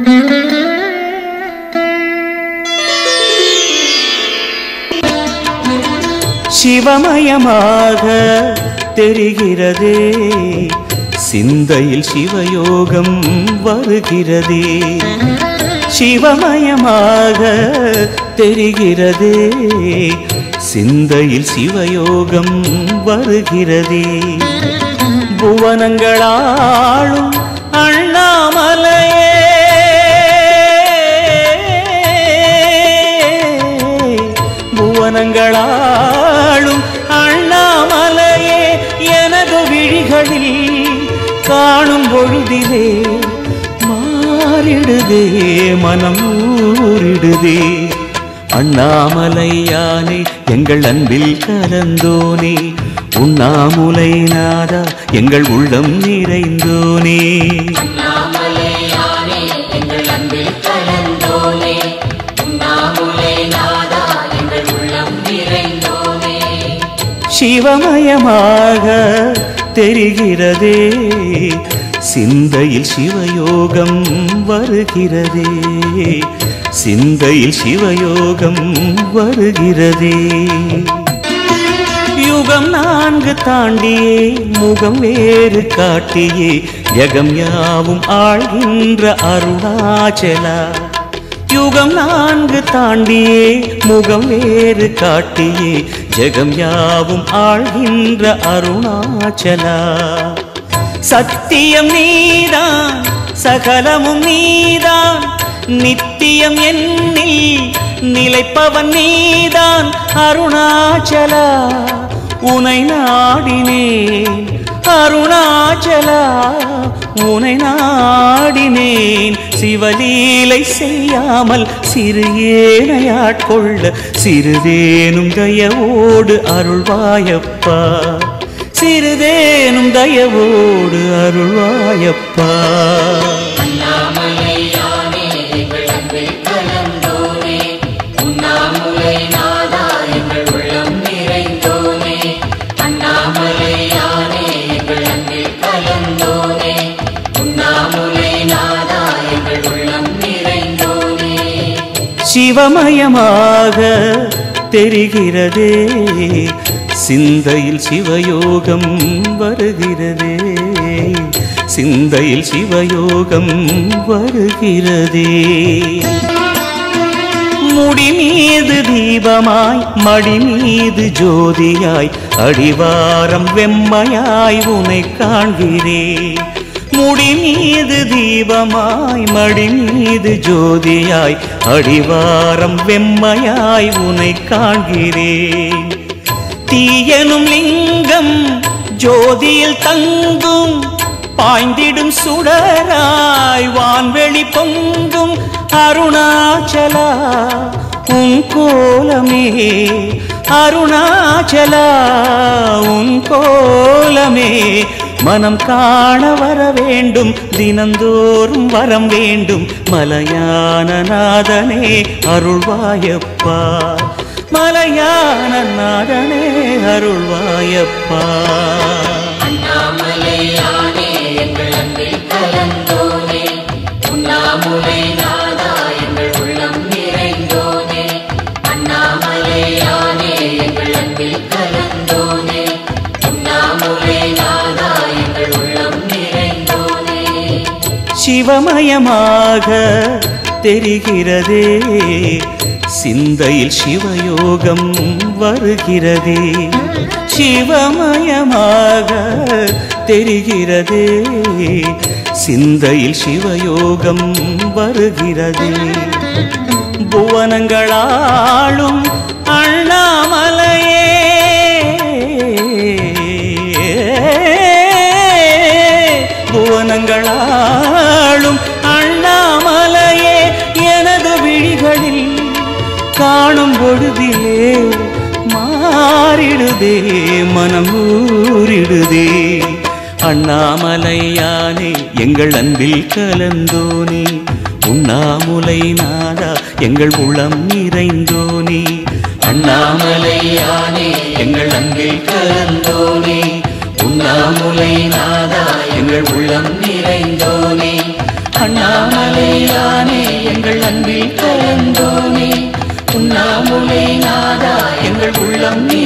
சிவமயமாக தெரிகிறதே சிந்தையில் சிவயோகம் வருகிறதே சிவமயமாக தெரிகிறதே சிந்தையில் சிவயோகம் வருகிறதே புவனங்களாளும் அண்ணாமலையே புவனங்களாளும் அண்ணாமலையே எனது விழிகளில் காணும் பொழுதிலே மாறிடுதே மனம் ஊறிடுதே அண்ணாமலையானே எங்கள் அன்பில் கலந்தோனே உண்ணாமுலை நாதா எங்கள் உள்ளம் நிறைந்தோனே அண்ணாமலையானே எங்கள் அன்பில் கலந்தோனே உண்ணாமுலை நாதா எங்கள் உள்ளம் நிறைந்தோனே சிவமயமாக தெரிகிறதே சிந்தையில் சிவயோகம் வருகிறதே சிந்தையில் சிவயோகம் வருகிறதே யுகம் நான்கு தாண்டியே முகம் வேறு காட்டியே ஜகம் யாவும் ஆழ்கின்ற அருணாச்சலா யுகம் நான்கு தாண்டியே முகம் வேறு காட்டியே ஜெகம் யாவும் ஆழ்கின்ற அருணாச்சலா சத்தியம் நீதான் சகலமும் நீதான் நித்தியம் என்னில் நிலைப்பவன் நீதான் அருணாச்சலா உனை நாடினேன் அருணாச்சலா உனை நாடினேன் சிவலீலை செய்யாமல் சிறு ஏனையாட்கொள்ள சிறிதேனும் தயவோடு அருள்வாயப்பா சிறிதேனும் தயவோடு அருள்வாயப்பா அண்ணாமலையானே எங்கள் அன்பில் கலந்தோனே உண்ணாமுலை நாதா எங்கள் உள்ளம் நிறைந்தோனே அண்ணாமலையானே எங்கள் அன்பில் கலந்தோனே உண்ணாமுலை நாதா எங்கள் உள்ளம் நிறைந்தோனே சிவமயமாக தெரிகிறதே சிந்தையில் சிவயோகம் வருகிறதே சிந்தையில் சிவயோகம் வருகிறதே முடி மீது தீபமாய் மடி மீது ஜோதியாய் அடிவாரம் வெம்மையாய் உனை காண்கிறேன் முடி மீது தீபமாய் மடி மீது ஜோதியாய் அடிவாரம் வெம்மையாய் உனை காண்கிறேன் தீயனும் லிங்கம் ஜோதியில் தங்கும் பாய்ந்திடும் சுடராய் வான்வெளி பொங்கும் அருணாச்சலா உன் கோலமே அருணாச்சலா உன் கோலமே மனம் காண வர வேண்டும் தினந்தோறும் வரம் வேண்டும் மலையான நாதனே அருள்வாயப்பா மலையான நாதனே அருள்வாயப்பா அண்ணாமலையானே எங்கள் அன்பில் கலந்தோனே உண்ணாமுலை நாதா எங்கள் உள்ளம் நிறைந்தோனே அண்ணாமலையானே எங்கள் அன்பில் கலந்தோனே உண்ணாமுலை நாதா எங்கள் உள்ளம் நிறைந்தோனே சிவமயமாக தெரிகிறதே சிந்தையில் சிவயோகம் வருகிறதே சிவமயமாக தெரிகிறதே சிந்தையில் சிவயோகம் வருகிறதே புவனங்களாளும் அண்ணாமலையே புவனங்களாளும் அண்ணாமலையே எனது விழிகளில் காணும் பொழுதிலே மாறிடுதே மனம் ஊறிடுதே அண்ணாமலையானே எங்கள் அன்பில் கலந்தோனே உண்ணாமுலை நாதா எங்கள் உளம் நிறைந்தோனே அண்ணாமலையானே எங்கள் அன்பில் கலந்தோனே உண்ணாமுலை நாதா எங்கள் உள்ளம் நிறைந்தோனே அண்ணாமலையானே அன்பில் கலந்தோனே உண்ணாமுலை நாதா எங்கள் உள்ளம் நீ